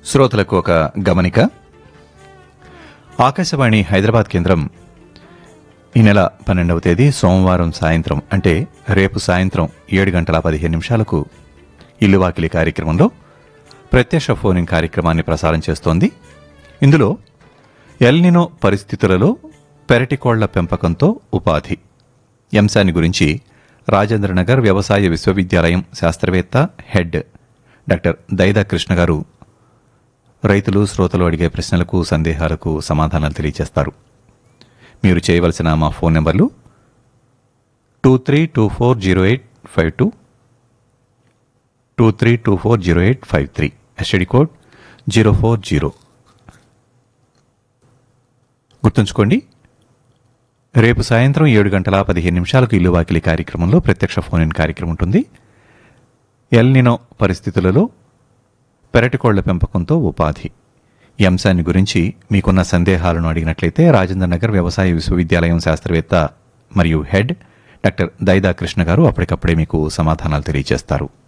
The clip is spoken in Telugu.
శ్రోతలకు ఒక గమనిక ఆకాశవాణి హైదరాబాద్ కేంద్రం ఈ నెల పన్నెండవ తేదీ సోమవారం సాయంత్రం అంటే రేపు సాయంత్రం ఏడు గంటల పదిహేను నిమిషాలకు ఇల్లువాకిలి కార్యక్రమంలో ప్రత్యక్ష ఫోనింగ్ కార్యక్రమాన్ని ప్రసారం చేస్తోంది ఇందులో ఎల్నినో పరిస్థితులలో పెరటికోళ్ల పెంపకంతో ఉపాధి ఈ అంశాన్ని గురించి రాజేంద్రనగర్ వ్యవసాయ విశ్వవిద్యాలయం శాస్త్రవేత్త హెడ్ డాక్టర్ దైదా కృష్ణ గారు రైతులు శ్రోతలు అడిగే ప్రశ్నలకు సందేహాలకు సమాధానాలు తెలియజేస్తారు మీరు చేయవలసిన మా ఫోన్ నెంబర్లు two three two four zero eight five two two three two four zero eight five three STD code zero four zero గుర్తుంచుకోండి రేపు సాయంత్రం ఏడు గంటల పదిహేను నిమిషాలకు ఇల్లు వాకిలి కార్యక్రమంలో ప్రత్యక్ష ఫోన్ ఇన్ కార్యక్రమం ఉంటుంది ఎల్నినో పరిస్థితులలో పెరటికోళ్ల పెంపకంతో ఉపాధి ఈ అంశాన్ని గురించి మీకున్న సందేహాలను అడిగినట్లయితే రాజేంద్ర నగర్ వ్యవసాయ విశ్వవిద్యాలయం శాస్త్రవేత్త మరియు హెడ్ డాక్టర్ దైదా కృష్ణ గారు అప్పటికప్పుడే మీకు సమాధానాలు తెలియజేస్తారు